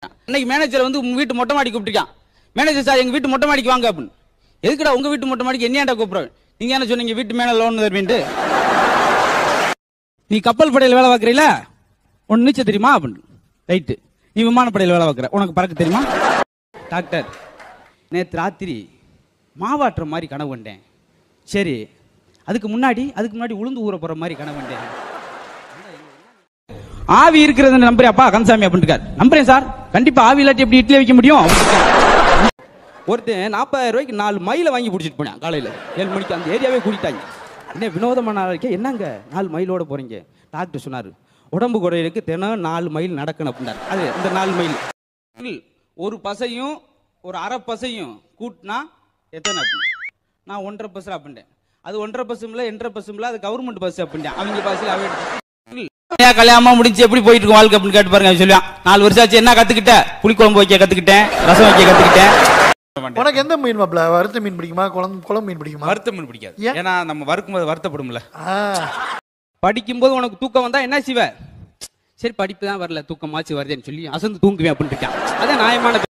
இன்னைக்கு மேனேஜர் வந்து உங்க வீட்டு மொட்டை மாடி கூப்பிட்டுருக்கான் மேனேஜர் சார் எங்க வீட்டு மொட்டை மாடிக்கு வாங்க அப்படின்னு எதுக்குடா உங்க வீட்டு மொட்டை மாடிக்கு என்னையாண்டா கூப்பிடுறேன் நீங்க என்ன சொன்னீங்க வீட்டு மேல லோன் தருவீன்ட்டு நீ கப்பல் படையில வேலை பார்க்கறீல உன் நீச்சல் தெரியுமா அப்படின்னு ரைட்டு நீ விமானப்படையில் வேலை பார்க்குற உனக்கு பறக்க தெரியுமா டாக்டர் நேற்று ராத்திரி மாவாட்டுற மாதிரி கனவு கண்டேன் சரி அதுக்கு முன்னாடி அதுக்கு முன்னாடி உளுந்து ஊற போற மாதிரி கனவு கண்டேன் ஆவி இருக்கிறது நம்புறியாப்பா கந்தசாமி அப்படின்னு இருக்காரு நம்புறேன் சார் கண்டிப்பா ஆவி இல்லாட்டி எப்படி இட்லி வைக்க முடியும் அப்படின்னு இருக்காரு. ஒருத்தன் நாற்பதாயிரம் ரூபாய்க்கு நாலு மயில வாங்கி பிடிச்சிட்டு போனேன் காலையில ஏழு மணிக்கு அந்த ஏரியாவே கூட்டிட்டாங்க என்ன வினோதமான இருக்கே என்னங்க நாலு மயிலோட போறீங்க டாக்டர் சொன்னாரு உடம்பு குறையிறதுக்கு தினம் நாலு மைல் நடக்கணும் அப்படின்னாரு அது இந்த நாலு மைல் ஒரு பசையும் ஒரு அரை பசையும் கூட்டினா எத்தனை அப்படின்னு நான் ஒன்றரை பஸ் அப்படின்ட்டேன் அது ஒன்றரை பஸ்ஸும்ல எண்டரை பஸ்ஸும்ல அது கவர்மெண்ட் பஸ் அப்படின்ட்டேன் அவங்க பஸ்ஸில் அவே ஏன் கல்யாணமா முடிஞ்சு எப்படி போயிட்டு இருக்கும் வாழ்க்கை அப்படின்னு கேட்டு பாருங்க அவன் சொல்லுவான் நாலு வருஷம் ஆச்சு என்ன கத்துக்கிட்ட புளிக்குழம்பு வைக்க கத்துக்கிட்டேன் ரசம் வைக்க கத்துக்கிட்டேன் உனக்கு எந்த மீன் மாப்ள வறுத்த மீன் பிடிக்குமா குழம்பு குழம்பு மீன் பிடிக்குமா வருத்தம் மீன் பிடிக்காது ஏன்? ஏன்னா நம்ம வறுக்கும்போது வருத்தப்படும்ல ஆ, படிக்கும்போது உனக்கு தூக்கம் வந்தா என்ன செய்வ சரி படிப்பு தான் வரல தூக்கமாச்சு வருதுன்னு சொல்லி அசந்து தூங்குவேன் அப்படின்னு இருக்கான் அதான் நியாயமான